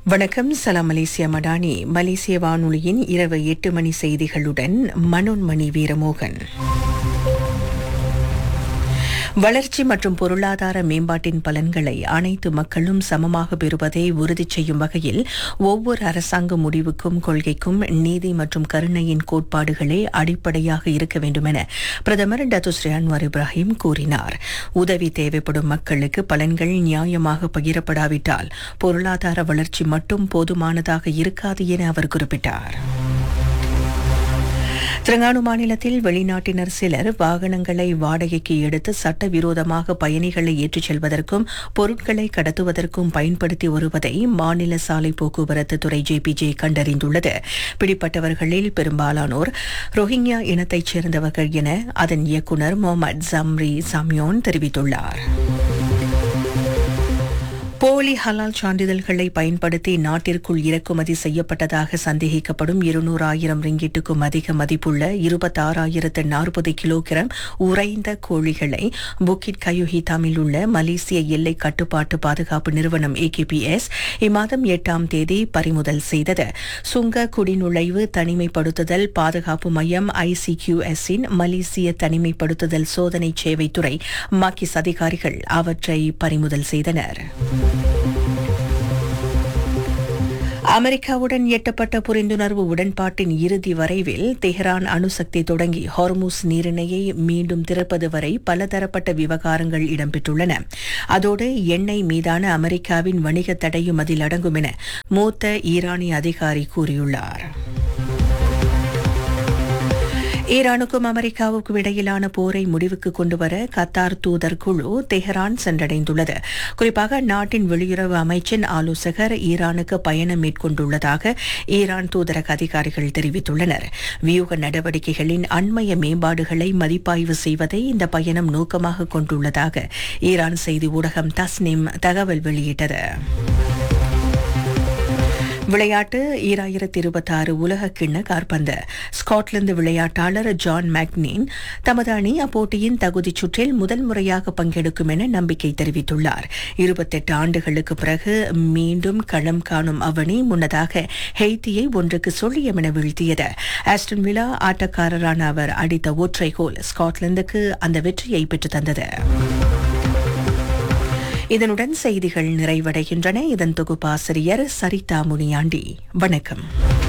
வணக்கம் சலாம் மலேசியா மடானி மலேசிய வானொலியின் இரவு எட்டு மணி செய்திகளுடன் மனோன்மணி வீரமோகன் வளர்ச்சி மற்றும் பொருளாதார மேம்பாட்டின் பலன்களை அனைத்து மக்களும் சமமாக பெறுவதை உறுதி செய்யும் வகையில் ஒவ்வொரு அரசாங்க முடிவுக்கும் கொள்கைக்கும் நீதி மற்றும் கருணையின் கோட்பாடுகளே அடிப்படையாக இருக்க வேண்டும் என பிரதமர் டத்துஸ்ரீ அன்வார் இப்ராஹிம் கூறினார் உதவி தேவைப்படும் மக்களுக்கு பலன்கள் நியாயமாக பகிரப்படாவிட்டால் பொருளாதார வளர்ச்சி மட்டும் போதுமானதாக இருக்காது என அவர் குறிப்பிட்டார் திரங்கானு மாநிலத்தில் வெளிநாட்டினர் சிலர் வாகனங்களை வாடகைக்கு எடுத்து சட்டவிரோதமாக பயணிகளை ஏற்றிச் செல்வதற்கும் பொருட்களை கடத்துவதற்கும் பயன்படுத்தி வருவதை மாநில சாலை போக்குவரத்து துறை ஜேபிஜே கண்டறிந்துள்ளது பிடிப்பட்டவர்களில் பெரும்பாலானோர் ரோஹிங்யா இனத்தைச் சேர்ந்தவர்கள் என அதன் இயக்குநர் முகமது ஜம்ரி சம்யோன் தெரிவித்துள்ளார் போலி ஹலால் சான்றிதழ்களை பயன்படுத்தி நாட்டிற்குள் இறக்குமதி செய்யப்பட்டதாக சந்தேகிக்கப்படும் இருநூறாயிரம் ரிங்கிட்டுக்கும் அதிக மதிப்புள்ள இருபத்தாறாயிரத்து நாற்பது கிலோகிராம் உறைந்த கோழிகளை புக்கிட் கயுஹிதாமில் உள்ள மலேசிய எல்லை கட்டுப்பாட்டு பாதுகாப்பு நிறுவனம் ஏகேபிஎஸ் இம்மாதம் எட்டாம் தேதி பறிமுதல் செய்தது சுங்க குடிநுழைவு தனிமைப்படுத்துதல் பாதுகாப்பு மையம் ஐசிகியூஎஸ் இன் மலேசிய தனிமைப்படுத்துதல் சோதனை சேவைத்துறை மாக்கிஸ் அதிகாரிகள் அவற்றை பறிமுதல் செய்தனர் அமெரிக்காவுடன் எட்டப்பட்ட புரிந்துணர்வு உடன்பாட்டின் இறுதி வரைவில் தெஹ்ரான் அணுசக்தி தொடங்கி ஹார்மூஸ் நீரிணையை மீண்டும் திறப்பது வரை பலதரப்பட்ட விவகாரங்கள் இடம்பெற்றுள்ளன அதோடு எண்ணெய் மீதான அமெரிக்காவின் வணிக தடையும் அதில் அடங்கும் என மூத்த ஈரானிய அதிகாரி கூறியுள்ளார் ஈரானுக்கும் அமெரிக்காவுக்கும் இடையிலான போரை முடிவுக்கு கொண்டுவர கத்தார் தூதர் குழு தெஹரான் சென்றடைந்துள்ளது குறிப்பாக நாட்டின் வெளியுறவு அமைச்சின் ஆலோசகர் ஈரானுக்கு பயணம் மேற்கொண்டுள்ளதாக ஈரான் தூதரக அதிகாரிகள் தெரிவித்துள்ளனர் வியூக நடவடிக்கைகளின் அண்மைய மேம்பாடுகளை மதிப்பாய்வு செய்வதை இந்த பயணம் நோக்கமாக கொண்டுள்ளதாக ஈரான் செய்தி ஊடகம் தஸ்னிம் தகவல் வெளியிட்டது விளையாட்டு ஈராயிரத்தி இருபத்தி ஆறு உலக கிண்ண கார்பந்து ஸ்காட்லாந்து விளையாட்டாளர் ஜான் மேக்னீன் தமது அணி அப்போட்டியின் தகுதிச் சுற்றில் முதல் முறையாக பங்கெடுக்கும் என நம்பிக்கை தெரிவித்துள்ளார் இருபத்தெட்டு ஆண்டுகளுக்கு பிறகு மீண்டும் களம் காணும் அவனி முன்னதாக ஹெய்தியை ஒன்றுக்கு சொல்லியம் என வீழ்த்தியது ஆஸ்டன் விழா ஆட்டக்காரரான அவர் அடித்த ஒற்றை கோல் ஸ்காட்லாந்துக்கு அந்த வெற்றியை பெற்று தந்தது இதனுடன் செய்திகள் நிறைவடைகின்றன இதன் தொகுப்பாசிரியர் சரிதா முனியாண்டி வணக்கம்